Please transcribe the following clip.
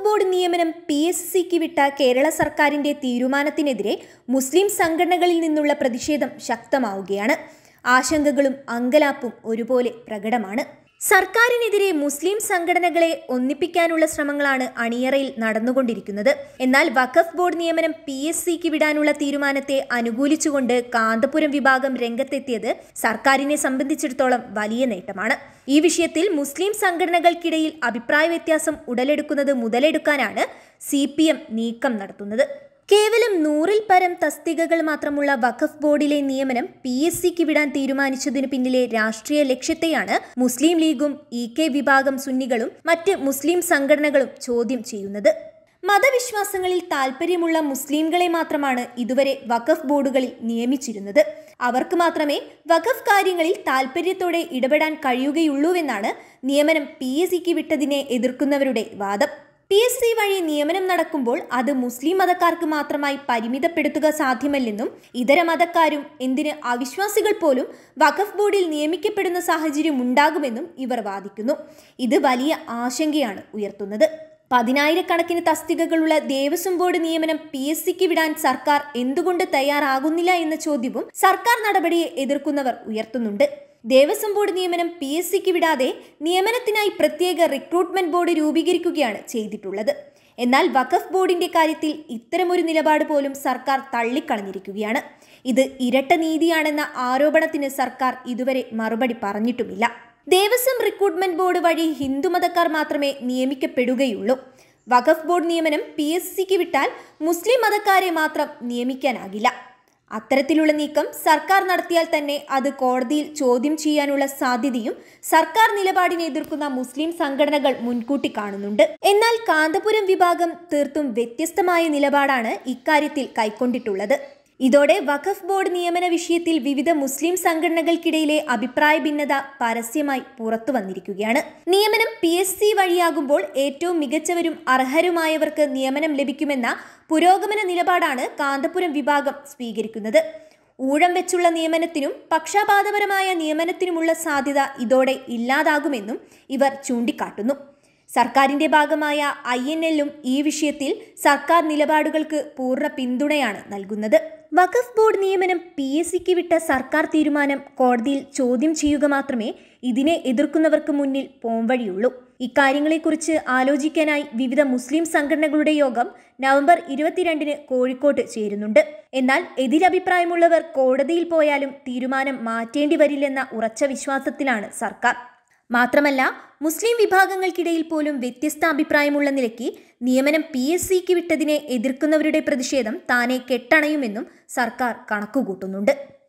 വഖഫ് board നിയമനം P S സിക്ക് വിട്ട കേരള സർക്കാരിന്റെ തീരുമാനത്തിനെതിരെ മുസ്ലിം സംഘടനകളിൽ നിന്നുള്ള പ്രതിഷേധം ശക്തമാവുകയാണ് ആശങ്കകളും അങ്കലാപ്പും ഒരുപോലെ പ്രകടമാണ് സർക്കാരിനെതിരെ മുസ്ലിം സംഘടനകളെ ഒന്നിപ്പിക്കാനുള്ള ശ്രമങ്ങളാണ് അണിയറയിൽ നടന്നുകൊണ്ടിരിക്കുന്നത് എന്നാൽ വഖഫ് ബോർഡ് നിയമനം പി എസ് സിക്ക് വിടാനുള്ള തീരുമാനത്തെ അനുകൂലിച്ചുകൊണ്ട് കാന്തപുരം വിഭാഗം രംഗത്തെത്തിയത് സർക്കാരിനെ സംബന്ധിച്ചിടത്തോളം വലിയ നേട്ടമാണ് ഈ വിഷയത്തിൽ മുസ്ലിം സംഘടനകൾക്കിടയിൽ അഭിപ്രായ വ്യത്യാസം ഉടലെടുക്കുന്നത് മുതലെടുക്കാനാണ് സി നീക്കം നടത്തുന്നത് കേവലം നൂറിൽ പരം തസ്തികകൾ മാത്രമുള്ള വഖഫ് ബോർഡിലെ നിയമനം പി എസ് സിക്ക് വിടാൻ തീരുമാനിച്ചതിനു പിന്നിലെ രാഷ്ട്രീയ ലക്ഷ്യത്തെയാണ് മുസ്ലിം ലീഗും ഇ കെ വിഭാഗം സുന്നികളും മറ്റ് മുസ്ലിം സംഘടനകളും ചോദ്യം ചെയ്യുന്നത് മതവിശ്വാസങ്ങളിൽ താല്പര്യമുള്ള മുസ്ലിംകളെ മാത്രമാണ് ഇതുവരെ വഖഫ് ബോർഡുകളിൽ നിയമിച്ചിരുന്നത് അവർക്ക് മാത്രമേ വഖഫ് കാര്യങ്ങളിൽ താല്പര്യത്തോടെ ഇടപെടാൻ കഴിയുകയുള്ളൂവെന്നാണ് നിയമനം പി എസ് സിക്ക് വിട്ടതിനെ എതിർക്കുന്നവരുടെ വാദം പി എസ് സി വഴി നിയമനം നടക്കുമ്പോൾ അത് മുസ്ലിം മതക്കാർക്ക് മാത്രമായി പരിമിതപ്പെടുത്തുക സാധ്യമല്ലെന്നും ഇതര മതക്കാരും എന്തിന് അവിശ്വാസികൾ പോലും വഖഫ് ബോർഡിൽ നിയമിക്കപ്പെടുന്ന സാഹചര്യം ഉണ്ടാകുമെന്നും ഇവർ വാദിക്കുന്നു ഇത് വലിയ ആശങ്കയാണ് ഉയർത്തുന്നത് പതിനായിരക്കണക്കിന് തസ്തികകളുള്ള ദേവസ്വം ബോർഡ് നിയമനം പി എസ് സിക്ക് വിടാൻ സർക്കാർ എന്തുകൊണ്ട് തയ്യാറാകുന്നില്ല എന്ന ചോദ്യവും സർക്കാർ നടപടിയെ എതിർക്കുന്നവർ ഉയർത്തുന്നുണ്ട് ദേവസ്വം ബോർഡ് നിയമനം പി എസ് സിക്ക് വിടാതെ നിയമനത്തിനായി പ്രത്യേക റിക്രൂട്ട്മെന്റ് ബോർഡ് രൂപീകരിക്കുകയാണ് ചെയ്തിട്ടുള്ളത് എന്നാൽ വഖഫ് ബോർഡിന്റെ കാര്യത്തിൽ ഇത്തരമൊരു നിലപാട് പോലും സർക്കാർ തള്ളിക്കളഞ്ഞിരിക്കുകയാണ് ഇത് ഇരട്ട നീതിയാണെന്ന ആരോപണത്തിന് സർക്കാർ ഇതുവരെ മറുപടി പറഞ്ഞിട്ടുമില്ല ദേവസ്വം റിക്രൂട്ട്മെന്റ് ബോർഡ് വഴി ഹിന്ദുമതക്കാർ മാത്രമേ നിയമിക്കപ്പെടുകയുള്ളൂ വഖഫ് ബോർഡ് നിയമനം പി എസ് സിക്ക് വിട്ടാൽ മുസ്ലിം മതക്കാരെ മാത്രം നിയമിക്കാനാകില്ല അത്തരത്തിലുള്ള നീക്കം സർക്കാർ നടത്തിയാൽ തന്നെ അത് കോടതിയിൽ ചോദ്യം ചെയ്യാനുള്ള സാധ്യതയും സർക്കാർ നിലപാടിനെ എതിർക്കുന്ന മുസ്ലിം സംഘടനകൾ മുൻകൂട്ടി കാണുന്നുണ്ട് എന്നാൽ കാന്തപുരം വിഭാഗം തീർത്തും വ്യത്യസ്തമായ നിലപാടാണ് ഇക്കാര്യത്തിൽ കൈക്കൊണ്ടിട്ടുള്ളത് ഇതോടെ വഖഫ് ബോർഡ് നിയമന വിഷയത്തിൽ വിവിധ മുസ്ലിം സംഘടനകൾക്കിടയിലെ അഭിപ്രായ ഭിന്നത പരസ്യമായി പുറത്തു വന്നിരിക്കുകയാണ് നിയമനം പി എസ് സി വഴിയാകുമ്പോൾ ഏറ്റവും മികച്ചവരും അർഹരുമായവർക്ക് നിയമനം ലഭിക്കുമെന്ന പുരോഗമന നിലപാടാണ് കാന്തപുരം വിഭാഗം സ്വീകരിക്കുന്നത് ഊഴം വെച്ചുള്ള നിയമനത്തിനും പക്ഷപാതപരമായ നിയമനത്തിനുമുള്ള സാധ്യത ഇതോടെ ഇല്ലാതാകുമെന്നും ഇവർ ചൂണ്ടിക്കാട്ടുന്നു സർക്കാരിന്റെ ഭാഗമായ ഐ എൻ എല്ലും ഈ വിഷയത്തിൽ സർക്കാർ നിലപാടുകൾക്ക് പൂർണ്ണ പിന്തുണയാണ് നൽകുന്നത് വഖഫ് ബോർഡ് നിയമനം പി എസ് സിക്ക് വിട്ട സർക്കാർ തീരുമാനം കോടതിയിൽ ചോദ്യം ചെയ്യുക മാത്രമേ ഇതിനെ എതിർക്കുന്നവർക്ക് മുന്നിൽ പോംവഴിയുള്ളൂ ഇക്കാര്യങ്ങളെക്കുറിച്ച് ആലോചിക്കാനായി വിവിധ മുസ്ലിം സംഘടനകളുടെ യോഗം നവംബർ ഇരുപത്തിരണ്ടിന് കോഴിക്കോട്ട് ചേരുന്നുണ്ട് എന്നാൽ എതിരഭിപ്രായമുള്ളവർ കോടതിയിൽ പോയാലും തീരുമാനം മാറ്റേണ്ടി വരില്ലെന്ന ഉറച്ച വിശ്വാസത്തിലാണ് സർക്കാർ മാത്രമല്ല മുസ്ലിം വിഭാഗങ്ങൾക്കിടയിൽ പോലും വ്യത്യസ്ത അഭിപ്രായമുള്ള നിലയ്ക്ക് നിയമനം പി എസ് സിക്ക് വിട്ടതിനെ എതിർക്കുന്നവരുടെ പ്രതിഷേധം താനെ കെട്ടണയുമെന്നും സർക്കാർ കണക്കുകൂട്ടുന്നുണ്ട്